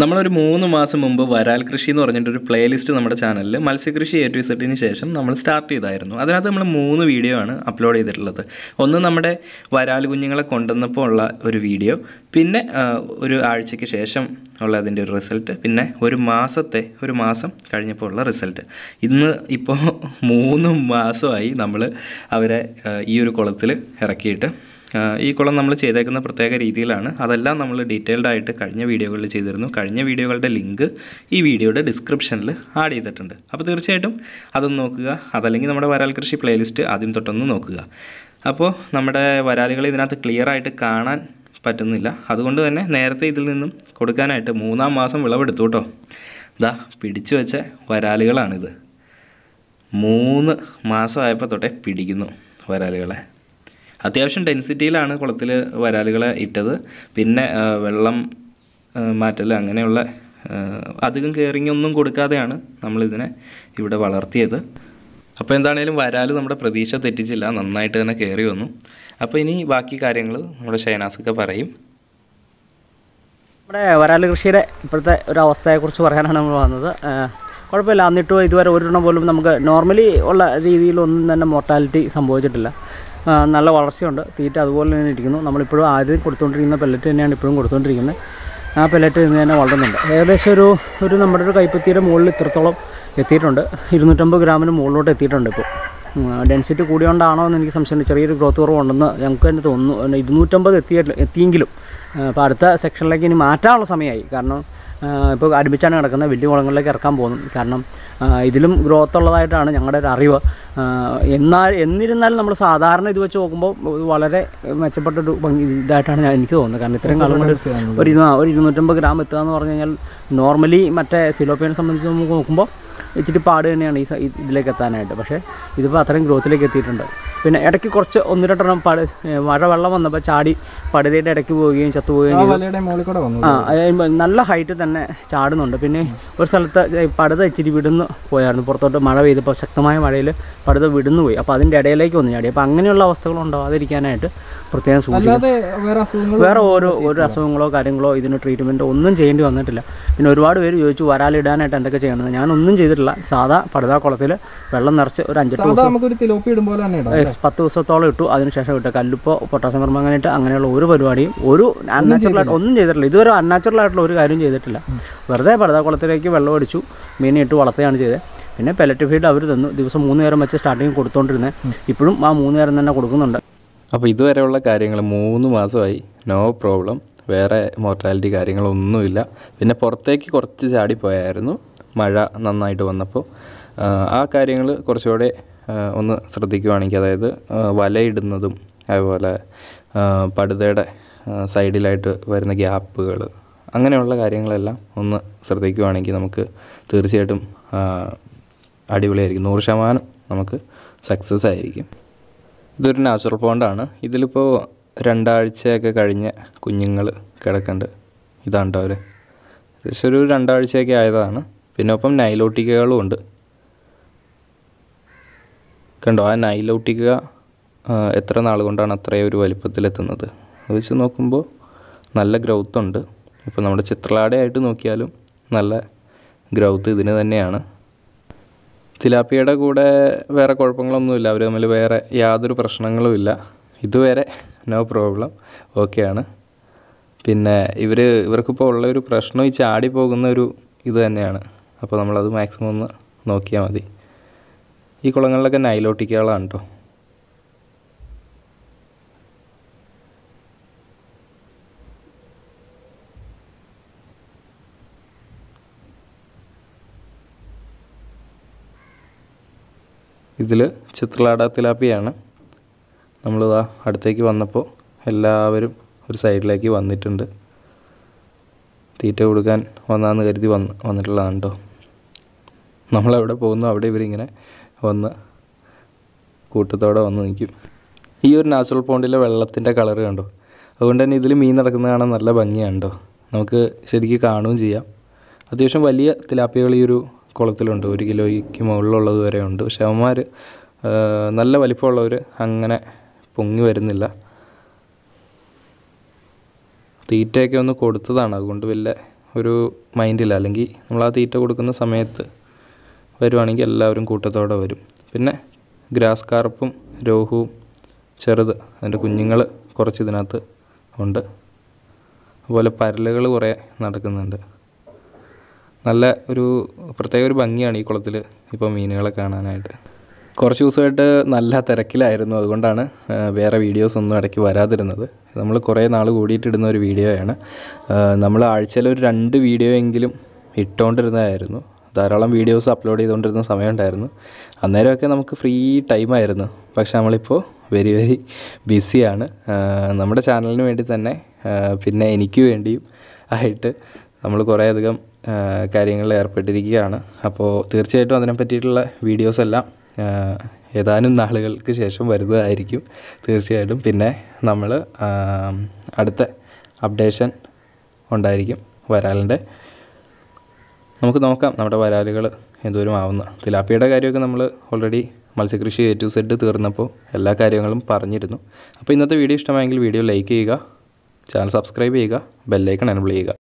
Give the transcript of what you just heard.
നമ്മളൊരു മൂന്ന് മാസം മുമ്പ് വരാൽ കൃഷി എന്ന് പറഞ്ഞിട്ടൊരു പ്ലേലിസ്റ്റ് നമ്മുടെ ചാനലിൽ മത്സ്യകൃഷി എ ടു സെറ്റിന് ശേഷം നമ്മൾ സ്റ്റാർട്ട് ചെയ്തായിരുന്നു അതിനകത്ത് നമ്മൾ മൂന്ന് വീഡിയോ ആണ് അപ്ലോഡ് ചെയ്തിട്ടുള്ളത് ഒന്ന് നമ്മുടെ വരാൽ കുഞ്ഞുങ്ങളെ കൊണ്ടുവന്നപ്പോൾ ഉള്ള ഒരു വീഡിയോ പിന്നെ ആ, ഒരു ആഴ്ചയ്ക്ക് ശേഷം ഉള്ള അതിൻ്റെ ഒരു റിസൾട്ട് പിന്നെ ഒരു മാസത്തെ ഒരു മാസം കഴിഞ്ഞപ്പോൾ ഉള്ള റിസൾട്ട് ഇന്ന് ഇപ്പോൾ മൂന്ന് മാസമായി നമ്മൾ അവരെ ആ, ഈ ഒരു കുളത്തിൽ ഇറക്കിയിട്ട് ആഹ് ഈ കുളം നമ്മൾ ചെയ്തേക്കുന്ന പ്രത്യേക രീതിയിലാണ് അതെല്ലാം നമ്മൾ ഡീറ്റെയിൽഡ് ആയിട്ട് കഴിഞ്ഞ വീഡിയോകളിൽ ചെയ്തിരുന്നു കഴിഞ്ഞ വീഡിയോകളുടെ ലിങ്ക് ഈ വീഡിയോയുടെ ഡിസ്ക്രിപ്ഷനിൽ ആഡ് ചെയ്തിട്ടുണ്ട് അപ്പോൾ തീർച്ചയായിട്ടും അതൊന്ന് നോക്കുക അതല്ലെങ്കിൽ നമ്മുടെ വരാൽ കൃഷി പ്ലേലിസ്റ്റ് ആദ്യം തൊട്ടൊന്ന് നോക്കുക അപ്പോൾ നമ്മുടെ വരാലുകൾ ഇതിനകത്ത് ക്ലിയർ ആയിട്ട് കാണാൻ പറ്റുന്നില്ല അതുകൊണ്ട് തന്നെ നേരത്തെ ഇതിൽ നിന്നും കൊടുക്കാനായിട്ട് മൂന്നാം മാസം വിളവെടുത്തു കേട്ടോ ഇതാ പിടിച്ചു വെച്ച വരാലുകളാണിത് മൂന്ന് മാസമായപ്പോൾ തൊട്ടേ പിടിക്കുന്നു വരാലുകളെ അത്യാവശ്യം ഡെൻസിറ്റിയിലാണ് കുളത്തിൽ വരാലുകളെ ഇട്ടത് പിന്നെ ആ, വെള്ളം ആ, മാറ്റൽ അങ്ങനെയുള്ള ആ, അധികം കെയറിങ് ഒന്നും കൊടുക്കാതെയാണ് നമ്മളിതിനെ ഇവിടെ വളർത്തിയത് അപ്പോൾ എന്താണേലും വരാൽ നമ്മുടെ പ്രതീക്ഷ തെറ്റിച്ചില്ല നന്നായിട്ട് തന്നെ കയറി വന്നു അപ്പോൾ ഇനി ബാക്കി കാര്യങ്ങൾ നമ്മുടെ ഷൈനാസൊക്കെ പറയും നമ്മുടെ വരാൽ കൃഷിയുടെ ഇപ്പോഴത്തെ ഒരു അവസ്ഥയെക്കുറിച്ച് പറയാനാണ് നമ്മൾ വന്നത് ഏഹ് കുഴപ്പമില്ല എന്നിട്ടും ഇതുവരെ ഒരെണ്ണം പോലും നമുക്ക് നോർമലി ഉള്ള രീതിയിലൊന്നും തന്നെ മോർട്ടാലിറ്റി സംഭവിച്ചിട്ടില്ല ഏഹ് നല്ല വളർച്ചയുണ്ട് തീറ്റ അതുപോലെ തന്നെ ഇരിക്കുന്നു നമ്മളിപ്പോഴും ആദ്യം കൊടുത്തുകൊണ്ടിരിക്കുന്ന പെല്ലറ്റ് തന്നെയാണ് ഇപ്പോഴും കൊടുത്തുകൊണ്ടിരിക്കുന്നത് ആ പെല്ലറ്റ് ഇന്ന് തന്നെ വളരുന്നുണ്ട് ഏകദേശം ഒരു ഒരു നമ്മുടെ ഒരു കൈപ്പത്തിയുടെ മുകളിൽ ഇത്രത്തോളം എത്തിയിട്ടുണ്ട് ഇരുന്നൂറ്റമ്പത് ഗ്രാമിന് മുകളിലോട്ട് എത്തിയിട്ടുണ്ട് ഇപ്പോൾ ഡെൻസിറ്റി കൂടിയോണ്ടാണോ എന്ന് എനിക്ക് സംശയമുണ്ട് ചെറിയൊരു ഗ്രോത്ത് കുറവുണ്ടെന്ന് ഞങ്ങൾക്ക് തന്നെ തോന്നുന്നു ഇരുന്നൂറ്റമ്പത് എത്തിയ എത്തിയെങ്കിലും അപ്പോൾ അടുത്ത സെക്ഷനിലേക്ക് ഇനി മാറ്റാനുള്ള സമയമായി കാരണം ഇപ്പോൾ അടുപ്പിച്ചാണ് കിടക്കുന്നത് വലിയ കുളങ്ങളിലേക്ക് ഇറക്കാൻ പോകുന്നു കാരണം ആ, ഇതിലും ഗ്രോത്ത് ഉള്ളതായിട്ടാണ് ഞങ്ങളുടെ ഒരു അറിവ് ആ, എന്നാൽ എന്നിരുന്നാലും നമ്മൾ സാധാരണ ഇത് വെച്ച് നോക്കുമ്പോൾ ഇത് വളരെ മെച്ചപ്പെട്ട ഒരു ഭംഗി ഇതായിട്ടാണ് ഞാൻ എനിക്ക് തോന്നുന്നത് കാരണം ഇത്രയും കാലം കൊണ്ട് ഒരു ഇരുന്നൂ- ഒരു ഇരുന്നൂറ്റമ്പത് ഗ്രാം എത്തുക എന്ന് പറഞ്ഞു കഴിഞ്ഞാൽ നോർമലി മറ്റേ സിലോപ്പിയനെ സംബന്ധിച്ച് നമുക്ക് നോക്കുമ്പോൾ ഇച്ചിരി പാട് തന്നെയാണ് ഈ സ- ഈ ഇതിലേക്ക് എത്താനായിട്ട് പക്ഷേ ഇതിപ്പോൾ അത്രയും ഗ്രോത്തിലേക്ക് എത്തിയിട്ടുണ്ട് പിന്നെ ഇടയ്ക്ക് കുറച്ച് ഒന്ന് രണ്ടെണ്ണം പട് ഏ, മഴ വെള്ളം വന്നപ്പോൾ ചാടി പടുതയുടെ ഇടയ്ക്ക് പോവുകയും ചത്തുപോവുകയും ചെയ്തു വലയുടെ മുകളിൽ കൂടെ വന്നു ആ അത് നല്ല ഹൈറ്റ് തന്നെ ചാടുന്നുണ്ട് പിന്നെ ഒരു സ്ഥലത്ത് ഈ പടുത ഇച്ചിരി വിടുന്ന് പോയായിരുന്നു പുറത്തോട്ട് മഴ പെയ്തപ്പോൾ ശക്തമായ മഴയിൽ പടുത വിടുന്നു പോയി അപ്പോൾ അതിൻ്റെ ഇടയിലേക്ക് വന്ന് ചാടി അപ്പോൾ അങ്ങനെയുള്ള അവസ്ഥകൾ ഉണ്ടാവാതിരിക്കാനായിട്ട് പ്രത്യേകം സൂക്ഷിക്കണം അല്ലാതെ വേറെ അസുഖങ്ങൾ വേറെ ഓരോ ഒരു അസുഖങ്ങളോ കാര്യങ്ങളോ ഇതിന് ട്രീറ്റ്മെൻറ്റോ ഒന്നും ചെയ്യേണ്ടി വന്നിട്ടില്ല പിന്നെ ഒരുപാട് പേര് ചോദിച്ചു വരാലിടാനായിട്ട് എന്തൊക്കെ ചെയ്യണമെന്ന് ഞാനൊന്നും ചെയ്തിട്ടില്ല സാധാ പടുതാ കുളത്തിൽ വെള്ളം നിറച്ച് ഒരു അഞ്ചെട്ട് സാധാ നമുക്കൊരു തിലോപ്പി ഇടും പോലെ തന്നെ ഇടാം ഏഹ് പത്ത് ദിവസത്തോളം ഇട്ടു അതിനുശേഷം ഇട്ടു കല്ലുപ്പോ പൊട്ടാസ്യം പെർമാങ്ങനേറ്റ് അങ്ങനെയുള്ള ഒരു പരിപാടിയും ഒരു അൺനാച്ചുറൽ ആയിട്ട് ഒന്നും ചെയ്തിട്ടില്ല ഇതുവരെ അൺനാച്ചുറൽ ആയിട്ടുള്ള ഒരു കാര്യം ചെയ്തിട്ടില്ല വെറുതെ പടുതാക്കുളത്തിലേക്ക് വെള്ളം അടിച്ചു മീനെ ഇട്ട് വളർത്തുകയാണ് ചെയ്തത് പിന്നെ പെലറ്റ് ഫീഡ് അവർ തന്നു ദിവസം മൂന്ന് നേരം വെച്ച് സ്റ്റാർട്ടിങ് കൊടുത്തോണ്ടിരുന്നത് ഇപ്പോഴും ആ മൂന്ന് നേരം തന്നെ കൊടുക്കുന്നുണ്ട് അപ്പോൾ ഇതുവരെയുള്ള കാര്യങ്ങൾ മൂന്ന് മാസമായി നോ പ്രോബ്ലം വേറെ മോർട്ടാലിറ്റി കാര്യങ്ങളൊന്നുമില്ല പിന്നെ പുറത്തേക്ക് കുറച്ച് ചാടിപ്പോയായിരുന്നു മഴ നന്നായിട്ട് വന്നപ്പോൾ ആ, ആ കാര്യങ്ങൾ കുറച്ചുകൂടെ ആ, ഒന്ന് ശ്രദ്ധിക്കുവാണെങ്കിൽ അതായത് ആ, വലയിടുന്നതും അതുപോലെ ആ, പടുതയുടെ ആ, സൈഡിലായിട്ട് വരുന്ന ഗ്യാപ്പുകൾ അങ്ങനെയുള്ള കാര്യങ്ങളെല്ലാം ഒന്ന് ശ്രദ്ധിക്കുവാണെങ്കിൽ നമുക്ക് തീർച്ചയായിട്ടും ആ, അടിപൊളിയായിരിക്കും നൂറ് ശതമാനം നമുക്ക് സക്സസ് ആയിരിക്കും ഇതൊരു നാച്ചുറൽ പോണ്ടാണ് ഇതിലിപ്പോൾ രണ്ടാഴ്ചയൊക്കെ കഴിഞ്ഞ കുഞ്ഞുങ്ങൾ കിടക്കുന്നുണ്ട് ഇതാണ് കേട്ടോ അവർ ഏകദേശം ഒരു രണ്ടാഴ്ചയൊക്കെ ആയതാണ് പിന്നെ ഒപ്പം നൈലോട്ടിക്കകളും ഉണ്ട് കണ്ടോ ആ നൈലോട്ടിക്ക ആ, എത്ര നാൾ കൊണ്ടാണ് അത്രയും ഒരു വലിപ്പത്തിലെത്തുന്നത് അത് വെച്ച് നോക്കുമ്പോൾ നല്ല ഗ്രൗത്ത് ഉണ്ട് ഇപ്പോൾ നമ്മുടെ ചിത്രലാടയായിട്ട് നോക്കിയാലും നല്ല ഗ്രൗത്ത് ഇതിന് തന്നെയാണ് തിലാപ്പിയുടെ കൂടെ വേറെ കുഴപ്പങ്ങളൊന്നുമില്ല അവർ തമ്മിൽ വേറെ യാതൊരു പ്രശ്നങ്ങളും ഇല്ല ഇതുവരെ നോ പ്രോബ്ലം ഓക്കെയാണ് പിന്നെ ഇവർ ഇവർക്കിപ്പോൾ ഉള്ള ഒരു പ്രശ്നം ഈ ചാടി പോകുന്ന ഒരു ഇത് തന്നെയാണ് അപ്പോൾ നമ്മളത് മാക്സിമം ഒന്ന് നോക്കിയാൽ മതി ഈ കുളങ്ങളിലൊക്കെ നൈലോട്ടിക്കുകളാണ് കേട്ടോ ഇതിൽ ചിത്രലാട തിലാപ്പിയാണ് നമ്മളിതാ അടുത്തേക്ക് വന്നപ്പോൾ എല്ലാവരും ഒരു സൈഡിലേക്ക് വന്നിട്ടുണ്ട് തീറ്റ കൊടുക്കാൻ വന്നാന്ന് കരുതി വന്ന് വന്നിട്ടുള്ളതാണ് കേട്ടോ നമ്മളെവിടെ പോകുന്നു അവിടെ ഇവരിങ്ങനെ വന്ന് കൂട്ടത്തോടെ വന്ന് നിൽക്കും ഈ ഒരു നാച്ചുറൽ പോണ്ടിലെ വെള്ളത്തിൻ്റെ കളറ് കണ്ടോ അതുകൊണ്ട് തന്നെ ഇതിൽ മീൻ നടക്കുന്നത് കാണാൻ നല്ല ഭംഗിയാണ് കേട്ടോ നമുക്ക് ശരിക്കും കാണുകയും ചെയ്യാം അത്യാവശ്യം വലിയ തിലാപ്പികൾ ഈ ഒരു കുളത്തിലുണ്ട് ഒരു കിലോയ്ക്ക് മുകളിലുള്ളത് വരെ ഉണ്ട് പക്ഷെ അവന്മാർ നല്ല വലിപ്പമുള്ളവർ അങ്ങനെ പൊങ്ങി വരുന്നില്ല തീറ്റയൊക്കെ ഒന്ന് കൊടുത്തതാണ് അതുകൊണ്ട് വലിയ ഒരു മൈൻഡില്ല അല്ലെങ്കിൽ നമ്മൾ ആ തീറ്റ കൊടുക്കുന്ന സമയത്ത് വരുവാണെങ്കിൽ എല്ലാവരും കൂട്ടത്തോടെ വരും പിന്നെ ഗ്രാസ് കാർപ്പും രോഹുവും ചെറുത് അതിൻ്റെ കുഞ്ഞുങ്ങൾ കുറച്ച് ഇതിനകത്ത് ഉണ്ട് അതുപോലെ പരലുകൾ കുറേ നടക്കുന്നുണ്ട് നല്ല ഒരു പ്രത്യേക ഒരു ഭംഗിയാണ് ഈ കുളത്തിൽ ഇപ്പോൾ മീനുകളെ കാണാനായിട്ട് കുറച്ച് ദിവസമായിട്ട് നല്ല തിരക്കിലായിരുന്നു അതുകൊണ്ടാണ് ആ, വേറെ വീഡിയോസ് ഒന്നും ഇടയ്ക്ക് വരാതിരുന്നത് നമ്മൾ കുറേ നാൾ കൂടിയിട്ടിടുന്ന ഒരു വീഡിയോയാണ് നമ്മൾ ആഴ്ചയിൽ ഒരു രണ്ട് വീഡിയോ എങ്കിലും ഇട്ടുകൊണ്ടിരുന്നതായിരുന്നു ധാരാളം വീഡിയോസ് അപ്ലോഡ് ചെയ്തുകൊണ്ടിരുന്ന സമയമുണ്ടായിരുന്നു അന്നേരമൊക്കെ നമുക്ക് ഫ്രീ ടൈമായിരുന്നു പക്ഷെ നമ്മളിപ്പോൾ വെരി വെരി ബിസിയാണ് നമ്മുടെ ചാനലിന് വേണ്ടി തന്നെ ആ, പിന്നെ എനിക്ക് വേണ്ടിയും ആയിട്ട് നമ്മൾ കുറേയധികം ആ, കാര്യങ്ങളിൽ ഏർപ്പെട്ടിരിക്കുകയാണ് അപ്പോൾ തീർച്ചയായിട്ടും അതിനെ പറ്റിയിട്ടുള്ള വീഡിയോസ് എല്ലാം ആ, ഏതാനും നാളുകൾക്ക് ശേഷം വരുന്നതായിരിക്കും തീർച്ചയായിട്ടും പിന്നെ നമ്മൾ അടുത്ത അപ്ഡേഷൻ ഉണ്ടായിരിക്കും വരാലിൻ്റെ നമുക്ക് നോക്കാം നമ്മുടെ വരാലുകൾ എന്തോരം ആവുന്ന തിലാപ്പിയുടെ കാര്യമൊക്കെ നമ്മൾ ഓൾറെഡി മത്സ്യകൃഷി എ ടു സെഡ് തീർന്നപ്പോൾ എല്ലാ കാര്യങ്ങളും പറഞ്ഞിരുന്നു അപ്പോൾ ഇന്നത്തെ വീഡിയോ ഇഷ്ടമായെങ്കിൽ വീഡിയോ ലൈക്ക് ചെയ്യുക ചാനൽ സബ്സ്ക്രൈബ് ചെയ്യുക ബെല്ലൈക്കൺ എനബിൾ ചെയ്യുക